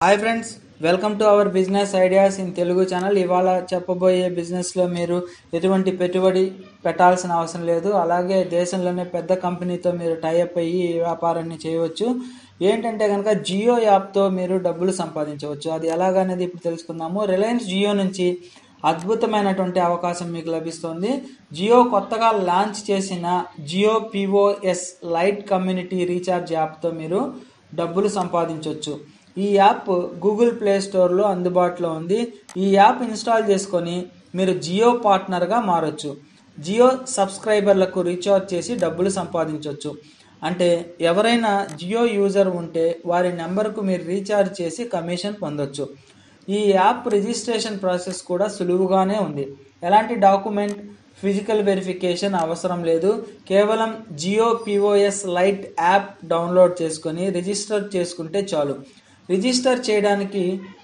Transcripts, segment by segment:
hi friends welcome to our business ideas in Telugu channel ఇవాళ చెప్పబోయే బిజినెస్లో మీరు ఎటువంటి పెట్టుబడి పెట్టాల్సిన అవసరం లేదు అలాగే దేశంలోనే పెద్ద కంపెనీతో మీరు టైఅప్ అయ్యి ఈ వ్యాపారాన్ని చేయవచ్చు ఏంటంటే కనుక జియో యాప్తో మీరు డబ్బులు సంపాదించవచ్చు అది ఎలాగనేది ఇప్పుడు తెలుసుకుందాము రిలయన్స్ జియో నుంచి అద్భుతమైనటువంటి అవకాశం మీకు లభిస్తుంది జియో కొత్తగా లాంచ్ చేసిన Jio POS lite community recharge యాప్తో మీరు డబ్బులు సంపాదించవచ్చు ఈ యాప్ గూగుల్ ప్లే స్టోర్లో అందుబాటులో ఉంది ఈ యాప్ ఇన్స్టాల్ చేసుకొని మీరు జియో పార్ట్నర్గా మారొచ్చు జియో సబ్స్క్రైబర్లకు రీఛార్జ్ చేసి డబ్బులు సంపాదించవచ్చు అంటే ఎవరైనా జియో యూజర్ ఉంటే వారి నెంబర్కు మీరు రీఛార్జ్ చేసి కమిషన్ పొందొచ్చు ఈ యాప్ రిజిస్ట్రేషన్ ప్రాసెస్ కూడా సులువుగానే ఉంది ఎలాంటి డాక్యుమెంట్ ఫిజికల్ వెరిఫికేషన్ అవసరం లేదు కేవలం Jio POS lite app download చేసుకొని రిజిస్టర్ చేసుకుంటే చాలు రిజిస్టర్ చేయడానికి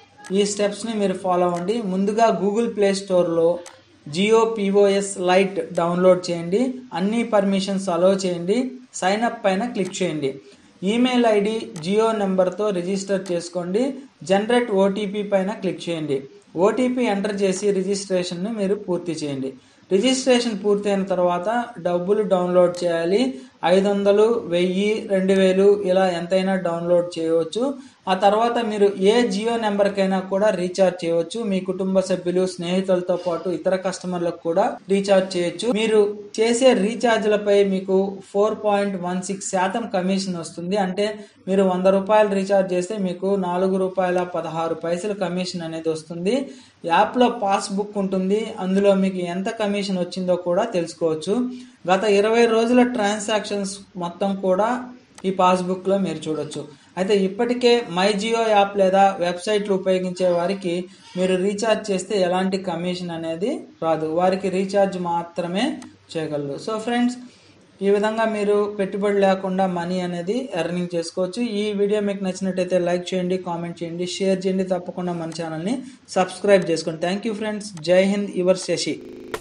ఈ స్టెప్స్ని మీరు ఫాలో అవ్వండి ముందుగా గూగుల్ ప్లే స్టోర్లో జియో పిఓఎస్ లైట్ డౌన్లోడ్ చేయండి అన్ని పర్మిషన్స్ అలో చేయండి సైన్ అప్ పైన క్లిక్ చేయండి ఈమెయిల్ ఐడి జియో నెంబర్తో రిజిస్టర్ చేసుకోండి జనరేట్ ఓటీపీ పైన క్లిక్ చేయండి ఓటీపీ ఎంటర్ చేసి రిజిస్ట్రేషన్ను మీరు పూర్తి చేయండి రిజిస్ట్రేషన్ పూర్తయిన తర్వాత డబ్బులు డౌన్లోడ్ చేయాలి ఐదు వందలు వెయ్యి రెండు వేలు ఇలా ఎంతైనా డౌన్లోడ్ చేయవచ్చు ఆ తర్వాత మీరు ఏ జియో నెంబర్కైనా కూడా రీఛార్జ్ చేయవచ్చు మీ కుటుంబ సభ్యులు స్నేహితులతో పాటు ఇతర కస్టమర్లకు కూడా రీఛార్జ్ చేయొచ్చు మీరు చేసే రీఛార్జ్లపై మీకు ఫోర్ పాయింట్ వన్ సిక్స్ శాతం కమిషన్ వస్తుంది అంటే మీరు వంద రూపాయలు రీఛార్జ్ చేస్తే మీకు నాలుగు రూపాయల పదహారు పైసలు కమిషన్ అనేది వస్తుంది యాప్లో పాస్బుక్ ఉంటుంది అందులో మీకు ఎంత కమిషన్ వచ్చిందో కూడా తెలుసుకోవచ్చు గత ఇరవై రోజుల ట్రాన్సాక్షన్స్ మొత్తం కూడా ఈ పాస్బుక్లో మీరు చూడొచ్చు అయితే ఇప్పటికే మై జియో యాప్ లేదా వెబ్సైట్లు ఉపయోగించే వారికి మీరు రీఛార్జ్ చేస్తే ఎలాంటి కమిషన్ అనేది రాదు వారికి రీఛార్జ్ మాత్రమే చేయగలరు సో ఫ్రెండ్స్ ఈ విధంగా మీరు పెట్టుబడి లేకుండా మనీ అనేది ఎర్నింగ్ చేసుకోవచ్చు ఈ వీడియో మీకు నచ్చినట్టయితే లైక్ చేయండి కామెంట్ చేయండి షేర్ చేయండి తప్పకుండా మన ఛానల్ని సబ్స్క్రైబ్ చేసుకోండి థ్యాంక్ యూ ఫ్రెండ్స్ జై హింద్ యువర్ శశి